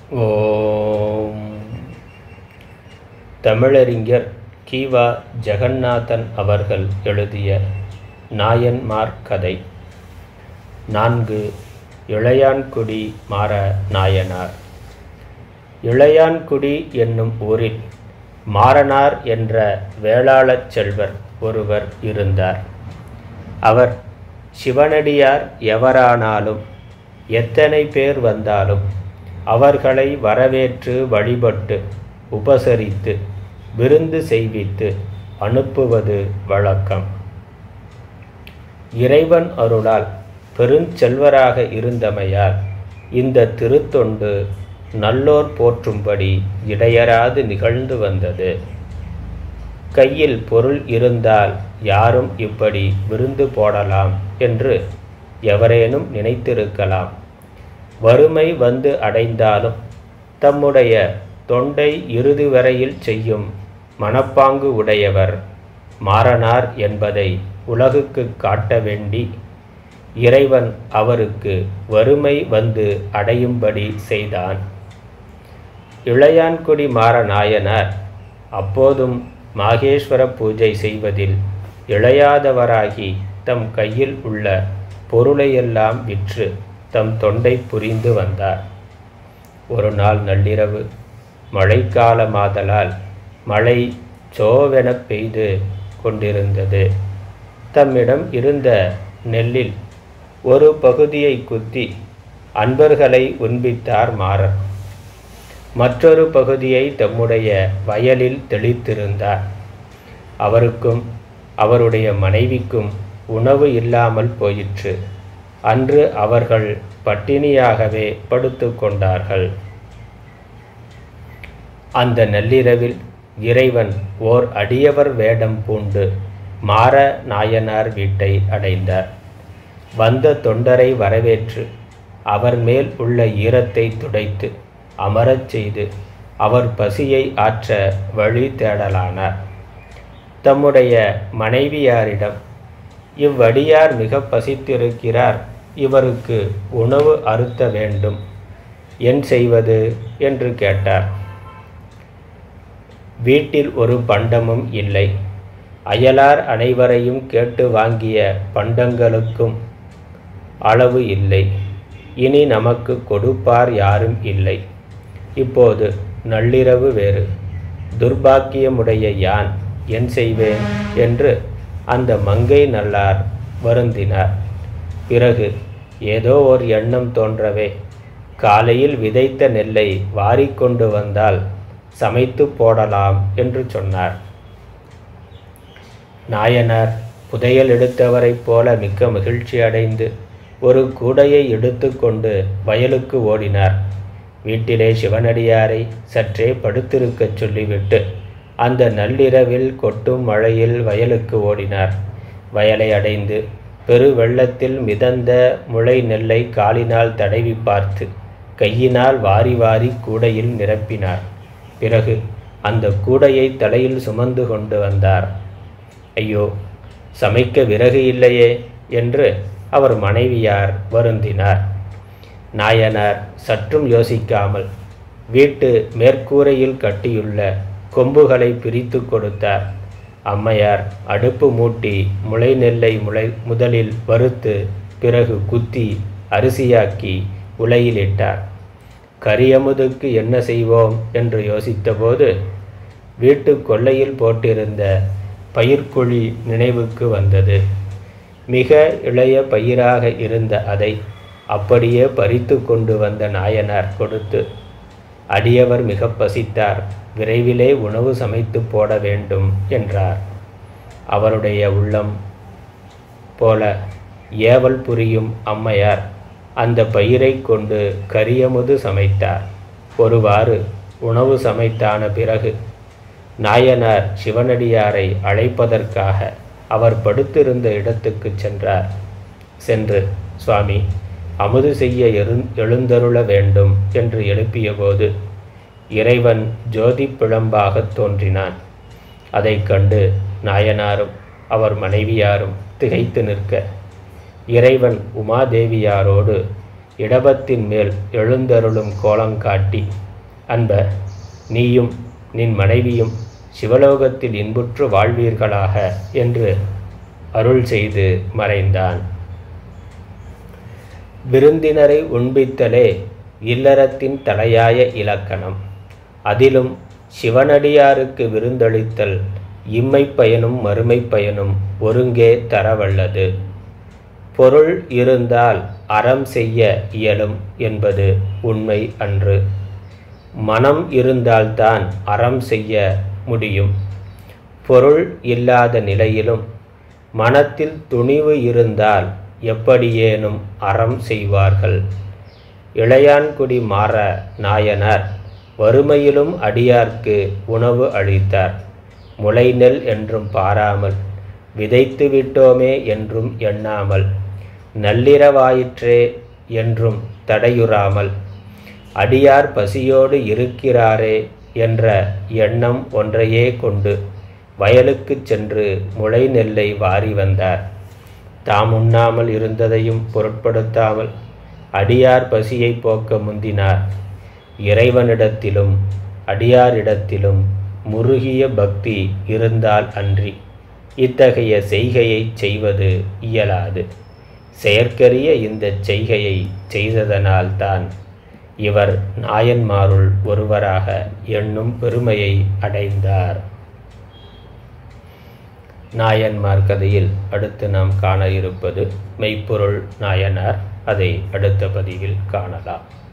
ஓம் தமிழறிஞர் கீவா ஜெகந்நாதன் அவர்கள் எழுதிய நாயன்மார் கதை நான்கு இளையான்குடி மாற நாயனார் இளையான்குடி என்னும் ஊரில் மாறனார் என்ற வேளாளச் செல்வர் ஒருவர் இருந்தார் அவர் சிவனடியார் எவரானாலும் எத்தனை பேர் வந்தாலும் அவர்களை வரவேற்று வழிபட்டு உபசரித்து விருந்து செய்வித்து அனுப்புவது வழக்கம் இறைவன் அருளால் பெருஞ்செல்வராக இருந்தமையால் இந்த திருத்தொண்டு நல்லோர் போற்றும்படி இடையராது நிகழ்ந்து வந்தது கையில் பொருள் இருந்தால் யாரும் இப்படி விருந்து போடலாம் என்று எவரேனும் நினைத்திருக்கலாம் வறுமை வந்து அடைந்தாலும் தம்முடைய தொண்டை இறுதி வரையில் செய்யும் மனப்பாங்கு உடையவர் மாறனார் என்பதை உலகுக்கு காட்ட வேண்டி இறைவன் அவருக்கு வறுமை வந்து அடையும்படி செய்தான் இளையான்குடி மாற நாயனார் அப்போதும் மாகேஸ்வர பூஜை செய்வதில் இளையாதவராகி தம் கையில் உள்ள பொருளையெல்லாம் விற்று தம் தொண்டை புரிந்து வந்தார் ஒரு நாள் நள்ளிரவு மழைக்காலமாதலால் மழை சோவெனப் பெய்து கொண்டிருந்தது தம்மிடம் இருந்த நெல்லில் ஒரு பகுதியை குத்தி அன்பர்களை உண்பித்தார் மாறர் மற்றொரு பகுதியை தம்முடைய வயலில் தெளித்திருந்தார் அவருக்கும் அவருடைய மனைவிக்கும் உணவு இல்லாமல் போயிற்று அன்று அவர்கள் பட்டினியாகவே படுத்து கொண்டார்கள் அந்த நள்ளிரவில் இறைவன் ஓர் அடியவர் வேடம் பூண்டு மாற நாயனார் வீட்டை அடைந்தார் வந்த தொண்டரை வரவேற்று அவர் மேல் உள்ள ஈரத்தை துடைத்து அமரச் செய்து அவர் பசியை ஆற்ற வழி தேடலானார் தம்முடைய மனைவியாரிடம் இவ்வடியார் மிக பசித்திருக்கிறார் இவருக்கு உணவு அருத்த வேண்டும் என் செய்வது என்று கேட்டார் வீட்டில் ஒரு பண்டமும் இல்லை அயலார் அனைவரையும் கேட்டு வாங்கிய பண்டங்களுக்கும் அளவு இல்லை இனி நமக்கு கொடுப்பார் யாரும் இல்லை இப்போது நள்ளிரவு வேறு துர்பாக்கியமுடைய யான் என் செய்வேன் என்று அந்த மங்கை நல்லார் வருந்தினார் பிறகு ஏதோ ஒரு எண்ணம் தோன்றவே காலையில் விதைத்த நெல்லை வாரிக்கொண்டு வந்தால் சமைத்து போடலாம் என்று சொன்னார் நாயனார் புதையல் எடுத்தவரைப் போல மிக்க மகிழ்ச்சி அடைந்து ஒரு கூடையை எடுத்துக்கொண்டு வயலுக்கு ஓடினார் வீட்டிலே சிவனடியாரை சற்றே படுத்திருக்கச் சொல்லிவிட்டு அந்த நள்ளிரவில் கொட்டும் மழையில் வயலுக்கு ஓடினார் வயலை அடைந்து பெரு வெள்ளத்தில் மிதந்த முளை நெல்லை காலினால் தடவி பார்த்து கையினால் வாரி வாரி கூடையில் நிரப்பினார் பிறகு அந்த கூடையை தலையில் சுமந்து கொண்டு வந்தார் ஐயோ சமைக்க விறகு இல்லையே என்று அவர் மனைவியார் வருந்தினார் நாயனார் சற்றும் யோசிக்காமல் வீட்டு மேற்கூரையில் கட்டியுள்ள கொம்புகளை பிரித்து கொடுத்தார் அம்மையார் அடுப்பு மூட்டி முளை நெல்லை முளை முதலில் வறுத்து பிறகு குத்தி அரிசியாக்கி உலையிலிட்டார் கரியமுதுக்கு என்ன செய்வோம் என்று யோசித்தபோது வீட்டு கொல்லையில் போட்டிருந்த பயிர்க்குழி நினைவுக்கு வந்தது மிக இளைய பயிராக இருந்த அதை அப்படியே பறித்து கொண்டு வந்த நாயனார் கொடுத்து அடியவர் மிக பசித்தார் விரைவிலே உணவு சமைத்து போட வேண்டும் என்றார் அவருடைய உள்ளம் போல ஏவல் புரியும் அம்மையார் அந்த பயிரை கொண்டு கரியமுது சமைத்தார் ஒருவாறு உணவு சமைத்தான பிறகு நாயனார் சிவனடியாரை அழைப்பதற்காக அவர் படுத்திருந்த இடத்துக்கு சென்றார் சென்று சுவாமி அமுது செய்ய எழு எழுந்தருள வேண்டும் என்று எழுப்பியபோது இறைவன் ஜோதி பிழம்பாகத் தோன்றினான் அதைக் கண்டு நாயனாரும் அவர் மனைவியாரும் திகைத்து நிற்க இறைவன் உமாதேவியாரோடு இடபத்தின் மேல் எழுந்தருளும் கோலங்காட்டி அன்ப நீயும் நின் மனைவியும் சிவலோகத்தில் இன்புற்று வாழ்வீர்களாக என்று அருள் செய்து மறைந்தான் விருந்தினரை உண்பித்தலே இல்லறத்தின் தலையாய இலக்கணம் அதிலும் சிவனடியாருக்கு விருந்தளித்தல் இம்மை பயனும் மறுமை பயனும் ஒருங்கே தரவல்லது பொருள் இருந்தால் அறம் செய்ய இயலும் என்பது உண்மை அன்று மனம் இருந்தால்தான் அறம் செய்ய முடியும் பொருள் இல்லாத நிலையிலும் மனத்தில் துணிவு இருந்தால் எப்படியேனும் அறம் செய்வார்கள் இளையான்குடி மாற நாயனார் வறுமையிலும் அடியார்க்கு உணவு அளித்தார் முளைநெல் என்றும் பாராமல் விதைத்து விட்டோமே என்றும் எண்ணாமல் நள்ளிரவாயிற்றே என்றும் தடையுறாமல் அடியார் பசியோடு இருக்கிறாரே என்ற எண்ணம் ஒன்றையே கொண்டு வயலுக்குச் சென்று முளை நெல்லை வாரி வந்தார் தாம் உண்ணாமல் இருந்ததையும் பொருட்படுத்தாமல் அடியார் பசியை போக்க முந்தினார் இறைவனிடத்திலும் அடியாரிடத்திலும் முருகிய பக்தி இருந்தால் அன்றி இத்தகைய செய்கையை செய்வது இயலாது செயற்கரிய இந்த செய்கையை செய்ததனால்தான் இவர் நாயன்மாருள் ஒருவராக எண்ணும் பெருமையை அடைந்தார் நாயன்மார் கதையில் அடுத்து நாம் காண இருப்பது மெய்ப்பொருள் நாயனார் அதை அடுத்த பதிவில் காணலாம்